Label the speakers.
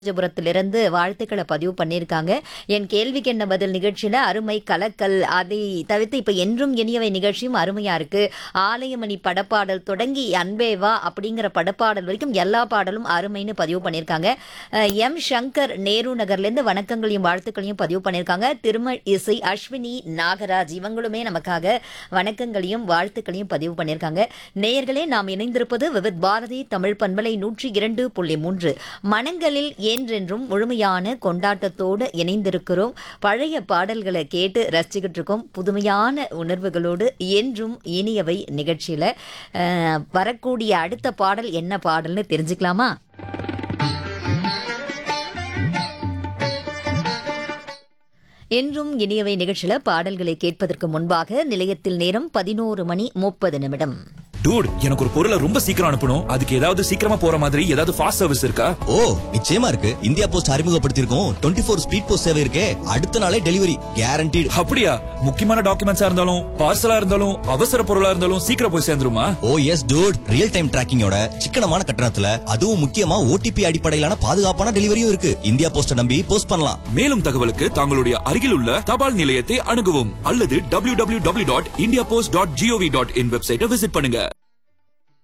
Speaker 1: காஞ்சிபுரத்திலிருந்து வாழ்த்துக்களை பதிவு பண்ணியிருக்காங்க என் கேள்விக்கு என்ன பதில் நிகழ்ச்சியில அருமை கலக்கல் அதை தவிர்த்து இப்ப என்றும் இனியவை நிகழ்ச்சியும் அருமையா இருக்கு ஆலயமணி படப்பாடல் தொடங்கி அன்பேவா அப்படிங்கிற படப்பாடல் வரைக்கும் எல்லா பாடலும் அருமைன்னு பதிவு பண்ணியிருக்காங்க அஹ், எம் சங்கர் நேரு நகர்லேருந்து வணக்கங்களையும் வாழ்த்துக்களையும் பதிவு பண்ணியிருக்காங்க திருமல் இசை அஸ்வினி நாகராஜ் இவங்களுமே நமக்காக வணக்கங்களையும் வாழ்த்துக்களையும் பதிவு பண்ணியிருக்காங்க நேயர்களே நாம் இணைந்திருப்பது விவித் பாரதி தமிழ் பண்பலை நூற்றி இரண்டு புள்ளி மூன்று மனங்களில் என்றென்றும் முழுமையான கொண்டாட்டத்தோடு இணைந்திருக்கிறோம் பழைய பாடல்களை கேட்டு ரசிச்சுக்கிட்டு இருக்கோம் புதுமையான உணர்வுகளோடு என்றும் இனியவை நிகழ்ச்சியில அஹ், வரக்கூடிய அடுத்த பாடல் என்ன பாடல்னு தெரிஞ்சுக்கலாமா என்றும் இனியவை நிகழ்ச்சியில பாடல்களை கேட்பதற்கு முன்பாக நிலையத்தில் நேரம் பதினோரு மணி முப்பது நிமிடம்
Speaker 2: டூட் எனக்கு ஒரு பொருளை ரொம்ப சீக்கிரம் அனுப்பணும் அதுக்கு ஏதாவது சீக்கிரமா போற மாதிரி ஏதாவது ஃபாஸ்ட் சர்வீஸ் இருக்கா
Speaker 3: ஓ நிச்சயமா இருக்கு இந்தியா போஸ்ட் அறிமுகப்படுத்தியிருக்கோம் டுவெண்ட்டி ஃபோர் ஸ்பீட் போஸ்ட் சேவை இருக்கே அடுத்த நாளே டெலிவரி கேரண்டீடு
Speaker 2: அப்படியா முக்கியமான டாக்குமெண்ட்ஸா இருந்தாலும் பார்சலா இருந்தாலும் அவசர பொருளா இருந்தாலும் சீக்கிரம் போய் சேர்ந்துருமா
Speaker 3: oh yes dude real time டிராக்கிங்கோட சிக்கனமான கட்டணத்துல அதுவும் முக்கியமா ஓடிபி அடிப்படையிலான பாதுகாப்பான டெலிவரியும் இருக்கு இந்தியா போஸ்ட நம்பி போஸ்ட் பண்ணலாம்
Speaker 2: மேலும் தகவலுக்கு தங்களுடைய அருகில் உள்ள தபால் நிலையத்தை அணுகவும் அல்லது www.indiapost.gov.in டாட் வெப்சைட்டை விசிட் பண்ணுங்க